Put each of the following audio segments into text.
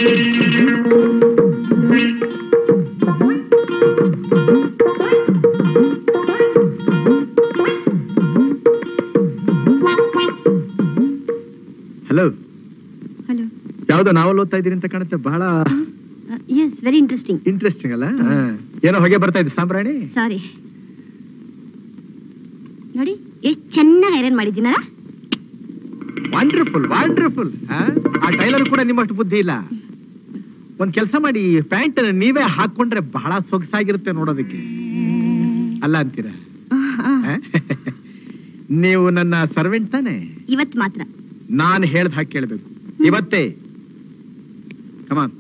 Hello hello ಯಾವ್ದೋ novel ಓದ್ತಾ ಇದೀರಿ ಅಂತ ಕಾಣುತ್ತೆ ಬಹಳ ಎಸ್ ವೆರಿ ಇಂಟ್ರೆಸ್ಟಿಂಗ್ ಇಂಟ್ರೆಸ್ಟಿಂಗ್ ಅಲ್ಲ ಹಾ. ಏನೋ ಹೊಗೆ ಬರ್ತಾ ಇದೆ ಸಾಂಬ್ರಾಣಿ ಸಾರಿ ನೋಡಿ ಎಷ್ಟು ಚೆನ್ನಾಗಿ ಐರನ್ ಮಾಡಿದ್ದೀನಲ್ಲ ವಂಡರ್ಫುಲ್ ವಂಡರ್ಫುಲ್ ಆ ಟೈಲರ್ ಕೂಡ ನಿಮ್ಮಷ್ಟು ಬುದ್ಧಿ ಇಲ್ಲ ಒಂದ್ ಕೆಲಸ ಮಾಡಿ ಪ್ಯಾಂಟ್ ನೀವೇ ಹಾಕೊಂಡ್ರೆ ಬಹಳ ಸೊಗಸಾಗಿರುತ್ತೆ ನೋಡೋದಕ್ಕೆ ಅಲ್ಲ ಅಂತೀರಾ ಆ? ನೀವು ನನ್ನ ಸರ್ವೆಂಟ್ ತಾನೆ ಇವತ್ ಮಾತ್ರ ನಾನು ಹೇಳ್ದ ಹಾಗೆ ಕೇಳ್ಬೇಕು ಇವತ್ತೇ ಕಮಾನ್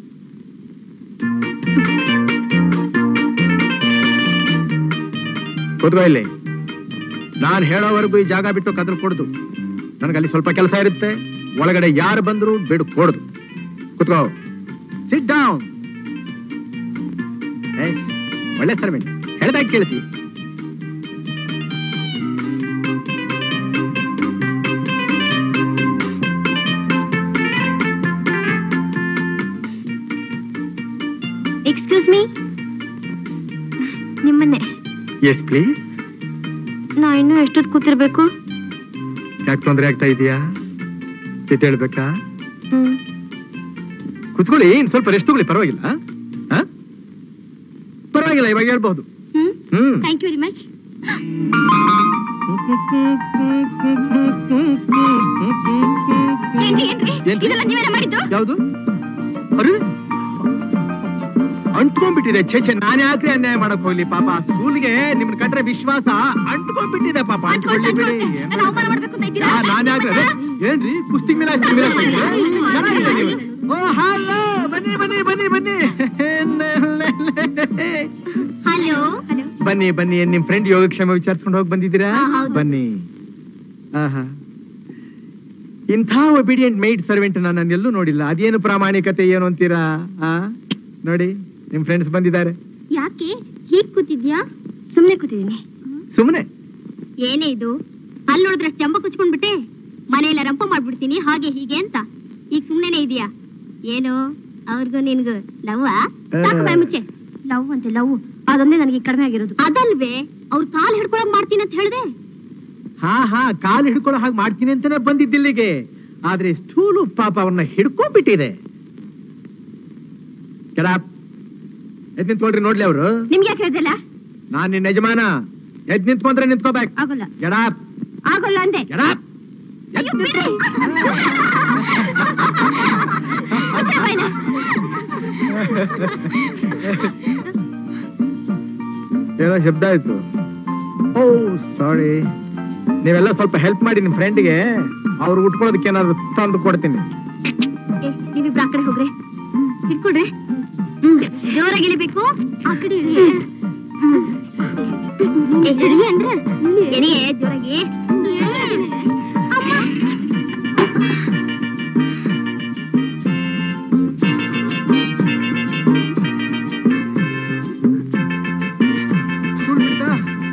ಕೂತ್ಕೋ ಇಲ್ಲಿ ನಾನು ಹೇಳೋವರೆಗೂ ಈ ಜಾಗ ಬಿಟ್ಟು ಕದ್ರ ಕೊಡುದು ನನಗಲ್ಲಿ ಸ್ವಲ್ಪ ಕೆಲಸ ಇರುತ್ತೆ ಒಳಗಡೆ ಯಾರು ಬಂದ್ರು ಬಿಡು ಕೊಡುದು ಕೂತ್ಕೋ ಸಿಟ್ ಡೌನ್ ಒಳ್ಳೆ ಸರ್ವೆಂಟ್ ಹೇಳ್ದಾಗ ಕೇಳ್ತಿ ಎಕ್ಸ್ಕ್ಯೂಸ್ ಮೀ ನಿಮ್ಮನ್ನೇ ಎಸ್ ಪ್ಲೀಸ್ ನಾ ಇನ್ನೂ ಎಷ್ಟೊತ್ತು ಕೂತಿರ್ಬೇಕು ಯಾಕೆ ತೊಂದರೆ ಆಗ್ತಾ ಇದೆಯಾ ಸಿಟ್ ಹೇಳ್ಬೇಕಾ ಹ್ಮ್ ಕುತ್ಕೊಳ್ಳಿ ಇನ್ ಸ್ವಲ್ಪ ರೆಸ್ಟ್ ತಗೊಳ್ಳಿ ಪರವಾಗಿಲ್ಲ ಆ? ಪರವಾಗಿಲ್ಲ ಇವಾಗ ಹೇಳ್ಬಹುದು hmm hmm thank you very much ಏನ್ರಿ ಏನ್ರಿ ಏನ್ರಿ? ಇದೆಲ್ಲ ನೀವೇನ ಮಾಡಿದ್ದು ಯಾವುದು ಅರೆ ಅಂಟ್ಕೊಂಡ್ಬಿಟ್ಟಿದೆ ಛೇ ಛೇ ನಾನ್ ಯಾಕ್ರಿ ಅನ್ಯಾಯ ಮಾಡಕ್ ಹೋಗ್ಲಿ ಪಾಪ ಸ್ಕೂಲ್ಗೆ ನಿಮ್ನ ಕಂಡ್ರೆ ವಿಶ್ವಾಸ ಅಂಟ್ಕೊಂಡ್ಬಿಟ್ಟಿದೆ ಪಾಪ ಅಂಟ್ಕೊಳ್ತಾ ಅಂಟ್ಕೊಳ್ಳಿ ಬಿಡಿ ಅಂಟ್ಕೊಳ್ತಾ ನನ್ನ ಅವಮಾನ ಮಾಡ್ಬೇಕು ಅಂತ ಇದ್ದೀರಾ? ಯಾ, ನಾನ್ ಯಾಕ್ರಿ ಅರೆ, ಏನ್ರಿ ಕುಸ್ತಿ ಮಿಲಾಸ್ ಮಿಲಾಸ್ ಚೆನ್ನಾಗಿದೆ ನೀವು ಓ ಹಲೋ ಬನ್ನಿ ಬನ್ನಿ ಬನ್ನಿ ಬನ್ನಿ ಹಲೋ ಹಲೋ ಬನ್ನಿ ಬನ್ನಿ ಏನ್ ನಿಮ್ ಫ್ರೆಂಡ್ ಯೋಗಕ್ಷೇಮ ವಿಚಾರಿಸ್ಕೊಂಡು ಹೋಗಿ ಬಂದಿದ್ದೀರಾ ಹಾ, ಹೌದು. ಬನ್ನಿ ಆಹಾ ಇಂಥ ಒಬಿಡಿಯಂಟ್ ಮೈಡ್ ಸರ್ವೆಂಟ್ ನಾನು ಎಲ್ಲೂ ನೋಡಿಲ್ಲ ಅದೇನು ಪ್ರಾಮಾಣಿಕತೆ ಏನು ಅಂತೀರಾ ಆ ನೋಡಿ ನಿಮ್ ಫ್ರೆಂಡ್ಸ್ ಬಂದಿದ್ದಾರೆ ಯಾಕೆ ಹೀಗ್ ಕೂತಿದ್ಯಾ ಸುಮ್ನೆ ಕೂತಿದ್ದೀನಿ ಸುಮ್ಮನೆ ಏನೇ ಇದು ಅಲ್ಲಿ ನೋಡಿದ್ರೆ ಚಂಬ ಕುಚ್ಕೊಂಡ್ಬಿಟ್ಟೆ ಮನೆಯೆಲ್ಲ ರಂಪ ಮಾಡ್ಬಿಡ್ತೀನಿ ಹಾಗೆ ಹೀಗೆ ಅಂತ ಈಗ ಸುಮ್ನೆನೆ ಇದೆಯಾ ಏನು ಅವ್ರಿಗೂ ನಿನ್ಗೂ ಲವ್ ಸಾಕು ಬಾಯ್ ಮುಚ್ಚೆ ಲವ್ ಅಂತೆ ಲವ್ ಅದೊಂದೇ ನನಗೆ ಕಡಿಮೆ ಆಗಿರೋದು ಅದಲ್ವೇ ಅವ್ರ ಕಾಲ್ ಹಿಡ್ಕೊಳಕ್ ಮಾಡ್ತೀನಿ ಅಂತ ಹೇಳ್ದೆ ಹಾ ಹಾ ಕಾಲ್ ಹಿಡ್ಕೊಳ್ಳೋ ಹಾಗೆ ಮಾಡ್ತೀನಿ ಅಂತಾನೆ ಬಂದಿದ್ದಿಲ್ಲಿಗೆ ಆದ್ರೆ ಸ್ಟೂಲು ಪಾಪ ಅವ್ರನ್ನ ಹಿಡ್ಕೊಂಡ್ಬಿಟ್ಟಿದೆ ಕೆಡಾಪ್ ಎದ್ ನಿಂತ್ಕೊಳ್ರಿ ನೋಡ್ಲಿ ಅವರು ನಿಮ್ಗೆ ಯಾಕೆ ಹೇಳ್ದಲ್ಲ ನಾನ್ ನಿನ್ನ ಯಜಮಾನ ಎದ್ ನಿಂತ್ಕೊಂಡ್ರೆ ನಿಂತ್ಕೋಬೇಕು ಆಗೋಲ್ಲ ಕೆಡಾಪ್ ಆಗೋಲ್ಲ ಅಂದೆ ಕೆಡಾಪ್ ಅಯ್ಯೋ, ಬಿಡ್ರಿ. ಮುಚ್ಚೆ ಬಾಯ್ನ. ಏನೋ ಶಬ್ದ ಆಯ್ತು ಓ ಸಾರಿ ನೀವೆಲ್ಲ ಸ್ವಲ್ಪ ಹೆಲ್ಪ್ ಮಾಡಿ ನಿಮ್ ಫ್ರೆಂಡ್ಗೆ ಅವ್ರು ಉಟ್ಕೊಳ್ಳೋದಕ್ಕೆ ಏನಾದ್ರು ತಂದು ಕೊಡ್ತೀನಿ ಏ, ನೀವಿಬ್ರು ಆ ಕಡೆ ಹೋಗ್ರಿ ಹಿಡ್ಕೊಳ್ರಿ ಹ್ಮ್ ಜೋರಾಗಿ ಇಳಿಬೇಕು ಆ ಕಡೆ ಇಳಿ ಹ್ಮ್. ಏ, ಇಳಿ ಅಂದ್ರೆ ಎಳಿಯೇ ಜೋರಾಗಿ ಅಮ್ಮ. ಸ್ಟೂಲ್ ಬಿಡ್ತಾ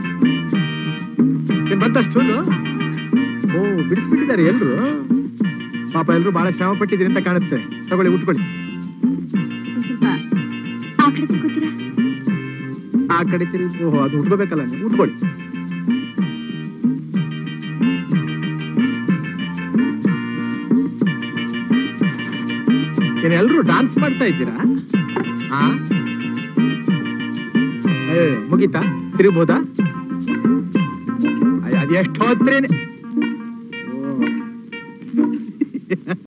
ಏನ್ ಬಂತ ಸ್ಟೂಲು ಓ ಬಿಡಿಸ್ಬಿಟ್ಟಿದ್ದಾರೆ ಎಲ್ರು ಪಾಪ ಎಲ್ರು ಬಹಳ ಶ್ರಮ ಪಟ್ಟಿದ್ದೀರಿ ಅಂತ ಕಾಣುತ್ತೆ ತಗೊಳ್ಳಿ ಉಟ್ಕೊಳ್ಳಿ ಒಂದ್ ಸ್ವಲ್ಪ ಆ ಕಡೆ ತಿರ್ಕೋತೀರಾ ಆ ಕಡೆ ತಿರುಗಿ ಓಹೋ ಅದು ಉಟ್ಕೋಬೇಕಲ್ಲ ನೀವು ಉಟ್ಕೊಳ್ಳಿ ಏನ್ ಎಲ್ರು ಡಾನ್ಸ್ ಮಾಡ್ತಾ ಇದ್ದೀರಾ ಆ ಏ ಮುಗೀತಾ ತಿರುಗ್ಬೋದಾ ಅಯ್ಯ, ಅದು ಎಷ್ಟು ಹೋದ್ರೇನೆ ಓ